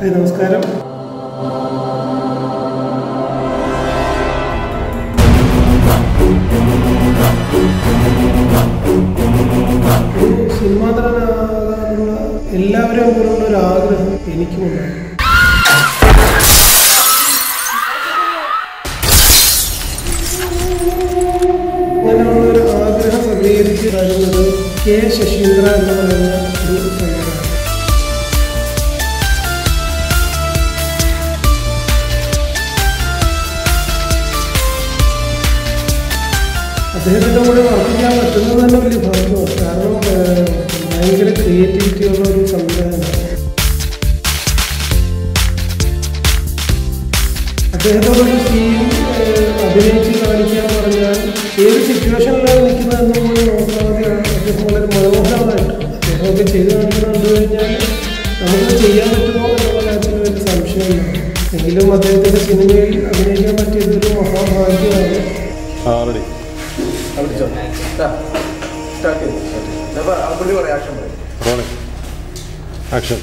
hi നമസ്കാരം ഒരു cinema നടനാകാനുള്ള എല്ലാവരും പോലുള്ള ഒരു ആഗ്രഹം എനിക്കുമുണ്ട് അങ്ങനെയുള്ള ഒരു ആഗ്രഹം സജ്ജീകരിച്ച് വരുന്നത് കെ ശശീന്ദ്ര എന്ന് പറയുന്ന ഒരു സംഘടന അദ്ദേഹത്തിൻ്റെ കൂടെ വർക്ക് ചെയ്യാൻ പറ്റുന്നത് തന്നെ വലിയ ഭാഗ്യമാണ് കാരണം ഏഹ്, ഭയങ്കര ക്രിയേറ്റിവിറ്റി ഉള്ള ഒരു സംവിധാനമാണ് അദ്ദേഹത്തോടൊരു സീൻ ഏഹ്, അഭിനയിച്ച് കാണിക്കാൻ പറഞ്ഞാൽ ഏത് സിറ്റുവേഷനിലാണ് നിൽക്കുന്നതെന്ന് പോലും നോക്കാതെയാണ് അദ്ദേഹം വളരെ മനോഹരമായിട്ട് അദ്ദേഹമൊക്കെ ചെയ്ത് കാണിക്കുന്നത് കണ്ടു കഴിഞ്ഞാൽ നമുക്ക് ചെയ്യാൻ പറ്റുമോ എന്നുള്ള കാര്യത്തിൽ വലിയ സംശയമില്ല എങ്കിലും അദ്ദേഹത്തിൻ്റെ സിനിമയിൽ അഭിനയിക്കാൻ പറ്റിയത് ഒരു മഹാഭാഗ്യമാണ് ആ റെഡി റോണി ആക്ഷൻ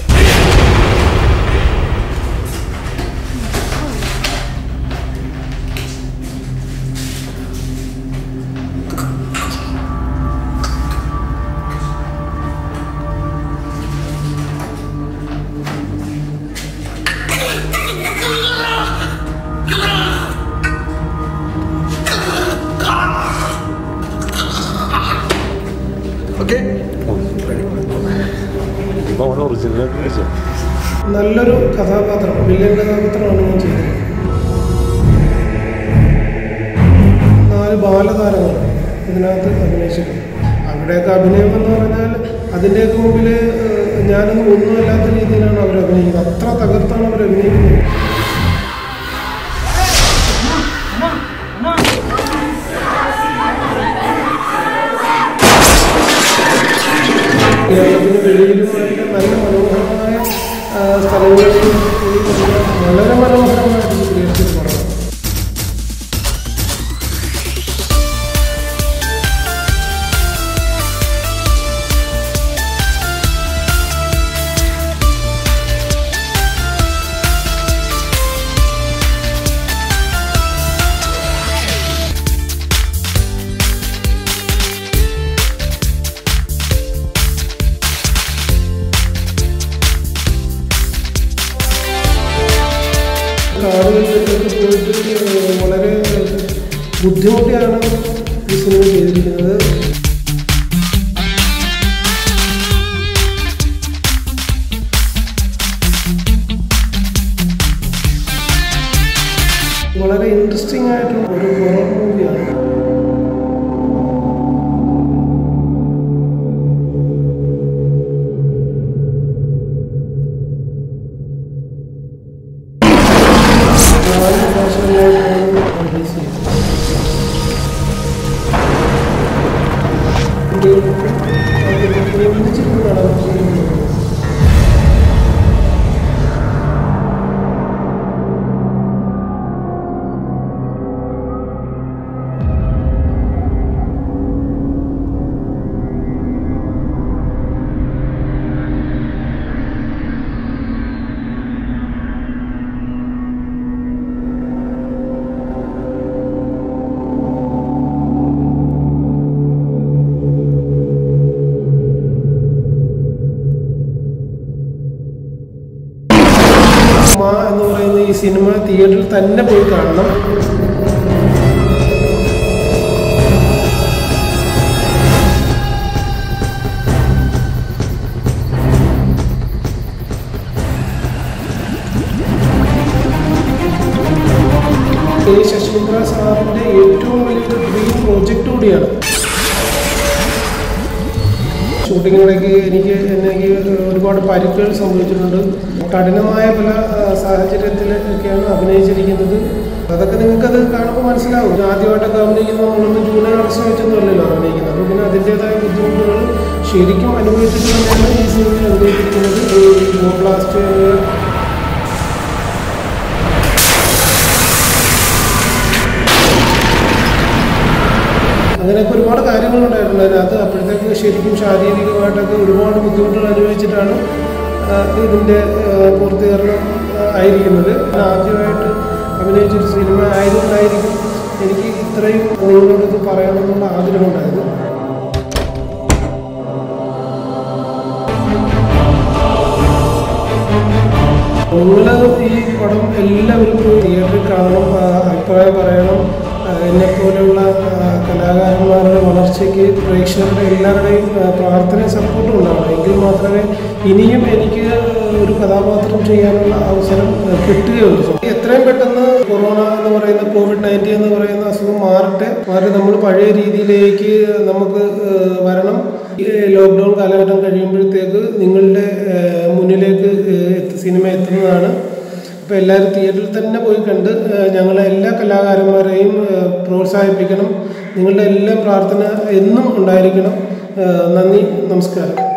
ഇപ്പോൾ ഒറിജിനൽ വെച്ചു നല്ലൊരു കഥാപാത്രം വില്ലൻ കഥാപാത്രമാണ് ഞാൻ ചെയ്തത് നാല് ബാലതാരങ്ങൾ ഇതിനകത്ത് അഭിനയിച്ചിട്ടുണ്ട് അവിടെയൊക്കെ അഭിനയം എന്ന് പറഞ്ഞാൽ അതിൻ്റെയൊക്കെ മുമ്പിൽ ഏഹ്, ഞാനൊന്നും ഒന്നുമല്ലാത്ത രീതിയിലാണ് അവർ അഭിനയിക്കുന്നത് അത്ര തകർത്താണ് അവർ അഭിനയിക്കുന്നത് കേരളത്തിന് വെളിയിലുമായിട്ട് നല്ല മനോഹരമായ ആ, സ്ഥലങ്ങളിൽ പോയി നല്ല വളരെ മനോഹരമായിട്ട് ചിത്രീകരിച്ചൊരു പടമാണ് കാടുകളിലേക്കൊക്കെ പോയിട്ട് ഏഹ്, വളരെ ബുദ്ധിമുട്ടിയാണ് ഈ സിനിമ ചെയ്തിരിക്കുന്നത് വളരെ ഇൻട്രസ്റ്റിംഗ് ആയിട്ടുള്ള ഒരു ഹൊറർ മൂവിയാണ് നാല് ഭാഷകളിലായിട്ടാണ് റിലീസ് ചെയ്തത് കുട്ടികൾക്ക് അത് ഒന്നിച്ചിരുന്ന് കാണാൻ പറ്റുന്ന മാ എന്ന് പറയുന്ന ഈ സിനിമ തിയേറ്ററിൽ തന്നെ പോയി കാണണം കെ ശശീന്ദ്ര സാറിൻ്റെ ഏറ്റവും വലിയൊരു ഡ്രീം പ്രോജക്റ്റ് കൂടിയാണ് ഷൂട്ടിങ്ങിനിടയ്ക്ക് എനിക്ക് എനിക്ക് ഒരുപാട് പരിക്കുകൾ സംഭവിച്ചിട്ടുണ്ട് കഠിനമായ പല ആ, സാഹചര്യത്തിലൊക്കെയാണ് അഭിനയിച്ചിരിക്കുന്നത് അതൊക്കെ നിങ്ങൾക്കത് കാണുമ്പോൾ മനസ്സിലാവും ആദ്യമായിട്ടൊക്കെ അഭിനയിക്കുന്ന നമ്മളൊന്നും ജൂനിയർ ആർട്ടിസ്റ്റ് വെച്ചൊന്നുമല്ലല്ലോ അഭിനയിക്കുന്നത് അപ്പോൾ പിന്നെ അതിൻ്റേതായ ബുദ്ധിമുട്ടുകൾ ശരിക്കും അനുഭവിച്ചിട്ട് തന്നെയാണ് ഈ സിനിമയിൽ അഭിനയിച്ചിരിക്കുന്നത് ഈ മോബ്ലാസ്റ്റ് അങ്ങനെയൊക്കെ ഒരുപാട് കാര്യങ്ങളുണ്ടായിട്ടുണ്ട് അതിനകത്ത് അപ്പോഴത്തേക്ക് ശരിക്കും ശാരീരികമായിട്ടൊക്കെ ഒരുപാട് ബുദ്ധിമുട്ടുകൾ അനുഭവിച്ചിട്ടാണ് ആ, ഇതിൻ്റെ ആ, പൂർത്തീകരണം ആ, ആയിരിക്കുന്നത് ഞാൻ ആദ്യമായിട്ട് അഭിനയിച്ചൊരു സിനിമ ആയതുകൊണ്ടായിരിക്കും എനിക്ക് ഇത്രയും നിങ്ങളോട് ഇത് പറയണമെന്നുള്ള ആഗ്രഹമുണ്ടായത് നിങ്ങൾ ഈ പടം എല്ലാവരും പോയി തിയേറ്ററിൽ കാണണം ആ, അഭിപ്രായം പറയണം ആ, എന്നെപ്പോലെയുള്ള ആ, കലാകാരന്മാരുടെ വളർച്ചയ്ക്ക് പ്രേക്ഷകരുടെ എല്ലാവരുടെയും ആ, പ്രാർത്ഥനയും സപ്പോർട്ടും ഉണ്ടാവണം എങ്കിൽ മാത്രമേ ഇനിയും എനിക്ക് ഒരു കഥാപാത്രം ചെയ്യാനുള്ള അവസരം ആ, കിട്ടുകയുള്ളൂ എത്രയും പെട്ടെന്ന് കൊറോണ എന്ന് പറയുന്ന കോവിഡ് നയൻറ്റീൻ എന്ന് പറയുന്ന അസുഖം മാറട്ടെ മാറി നമ്മൾ പഴയ രീതിയിലേക്ക് നമുക്ക് ആ, വരണം ഈ ലോക്ക്ഡൗൺ കാലഘട്ടം കഴിയുമ്പോഴത്തേക്ക് നിങ്ങളുടെ ആ, മുന്നിലേക്ക് ആ, എത്തി- സിനിമ എത്തുന്നതാണ് അപ്പോൾ എല്ലാവരും തിയേറ്ററിൽ തന്നെ പോയി കണ്ട് ആ, ഞങ്ങളെ എല്ലാ കലാകാരന്മാരെയും ആ, പ്രോത്സാഹിപ്പിക്കണം നിങ്ങളുടെ എല്ലാം പ്രാർത്ഥന എന്നും ഉണ്ടായിരിക്കണം ആ, നന്ദി നമസ്കാരം